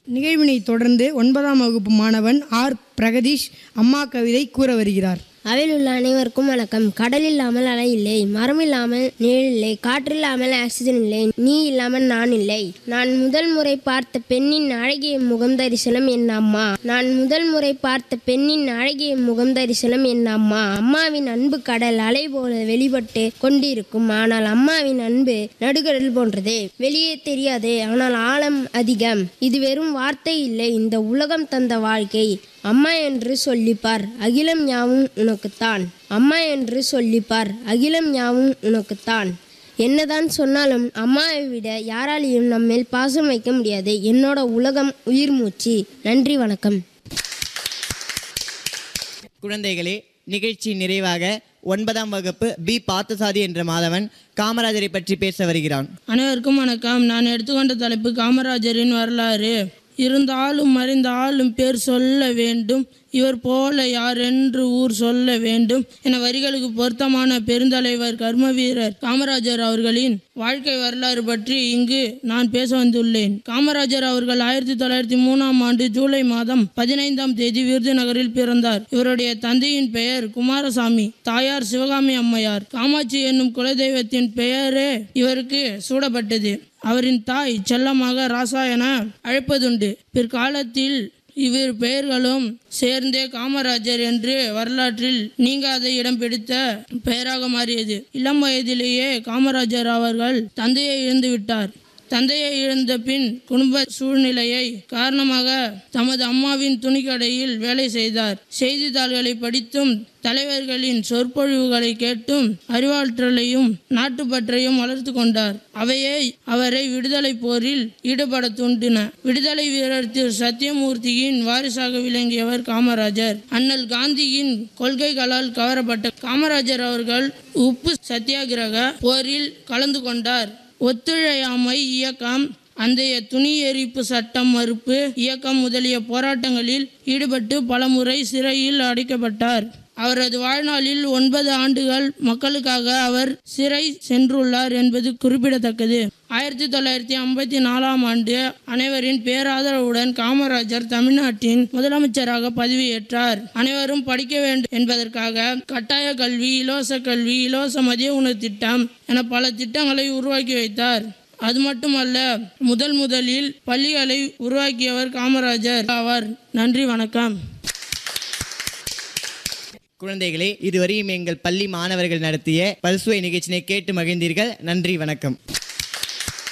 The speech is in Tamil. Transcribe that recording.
நிகழ்வினை தொடர்ந்து ஒன்பதாம் வகுப்பு மாணவன் ஆர் பிரகதீஷ் அம்மா கவிதை கூற வருகிறார் அவையில் உள்ள அனைவருக்கும் வணக்கம் கடல் இல்லாமல் அலை இல்லை மரம் இல்லாமல் நிழல் இல்லை காற்றில்லாமல் ஆக்சிஜன் இல்லை நீ இல்லாமல் நான் இல்லை நான் முதல் முறை பார்த்த பெண்ணின் அழகிய முகம் தரிசனம் என் அம்மா நான் முதல் முறை பார்த்த பெண்ணின் அழகிய முகம் தரிசனம் என் அம்மா அம்மாவின் அன்பு கடல் அலை போல வெளிப்பட்டு கொண்டிருக்கும் ஆனால் அம்மாவின் அன்பு நடுக்கடல் போன்றது வெளியே தெரியாது ஆனால் ஆழம் அதிகம் இது வெறும் வார்த்தை இல்லை இந்த உலகம் தந்த வாழ்க்கை அம்மா என்று சொல்லிப்பார் அகிலம் யாவும் உனக்குத்தான் அம்மா என்று சொல்லிப்பார் அகிலம் யாவும் உனக்குத்தான் என்னதான் சொன்னாலும் அம்மாவை விட யாராலையும் நம்மேல் பாசம் வைக்க முடியாது என்னோட உலகம் உயிர் மூச்சு நன்றி வணக்கம் குழந்தைகளே நிகழ்ச்சி நிறைவாக ஒன்பதாம் வகுப்பு பி பார்த்தசாதி என்ற மாதவன் காமராஜரை பற்றி பேச வருகிறான் அனைவருக்கும் வணக்கம் நான் எடுத்துக்கொண்ட தலைப்பு காமராஜரின் வரலாறு இருந்த ஆளும் மறைந்த ஆளும் பேர் சொல்ல வேண்டும் இவர் போல யார் என்று ஊர் சொல்ல வேண்டும் என வரிகளுக்கு பொருத்தமான பெருந்தலைவர் கர்ம வீரர் காமராஜர் அவர்களின் வாழ்க்கை வரலாறு பற்றி இங்கு நான் பேச வந்துள்ளேன் காமராஜர் அவர்கள் ஆயிரத்தி தொள்ளாயிரத்தி மூணாம் ஆண்டு ஜூலை மாதம் பதினைந்தாம் தேதி விருதுநகரில் பிறந்தார் இவருடைய தந்தையின் பெயர் குமாரசாமி தாயார் சிவகாமி அம்மையார் காமாட்சி என்னும் குலதெய்வத்தின் பெயரே இவருக்கு சூடப்பட்டது அவரின் தாய் செல்லமாக ராசா என அழைப்பதுண்டு பிற்காலத்தில் இவ்விரு பெயர்களும் சேர்ந்தே காமராஜர் என்று வரலாற்றில் நீங்காத இடம் பிடித்த பெயராக மாறியது இளம் வயதிலேயே காமராஜர் அவர்கள் தந்தையை இழந்து விட்டார் தந்தையை இழந்த பின் குடும்ப சூழ்நிலையை காரணமாக தமது அம்மாவின் துணிக்கடையில் வேலை செய்தார் செய்தித்தாள்களை படித்தும் தலைவர்களின் சொற்பொழிவுகளை கேட்டும் அறிவாற்றலையும் நாட்டுப்பற்றையும் வளர்த்து கொண்டார் அவையே அவரை விடுதலை போரில் ஈடுபட தூண்டின விடுதலை வீரர் திரு சத்தியமூர்த்தியின் வாரிசாக விளங்கியவர் காமராஜர் அண்ணல் காந்தியின் கொள்கைகளால் கவரப்பட்ட காமராஜர் அவர்கள் உப்பு சத்தியாகிரக போரில் கலந்து கொண்டார் ஒத்துழையாமை இயக்கம் அந்தைய துணி எரிப்பு சட்டம் மறுப்பு இயக்கம் முதலிய போராட்டங்களில் ஈடுபட்டு பலமுறை சிறையில் அடைக்கப்பட்டார் அவரது வாழ்நாளில் ஒன்பது ஆண்டுகள் மக்களுக்காக அவர் சிறை சென்றுள்ளார் என்பது குறிப்பிடத்தக்கது ஆயிரத்தி தொள்ளாயிரத்தி ஐம்பத்தி நாலாம் ஆண்டு அனைவரின் பேராதரவுடன் காமராஜர் தமிழ்நாட்டின் முதலமைச்சராக பதவியேற்றார் அனைவரும் படிக்க வேண்டும் என்பதற்காக கட்டாய கல்வி இலவச கல்வி இலவச மதிய உணவு திட்டம் என பல திட்டங்களை உருவாக்கி வைத்தார் அது மட்டுமல்ல முதல் முதலில் பள்ளிகளை உருவாக்கியவர் காமராஜர் ஆவார் நன்றி வணக்கம் குழந்தைகளே இதுவரையும் எங்கள் பள்ளி மாணவர்கள் நடத்திய பல்சுவை நிகழ்ச்சியை கேட்டு மகிழ்ந்தீர்கள் நன்றி வணக்கம்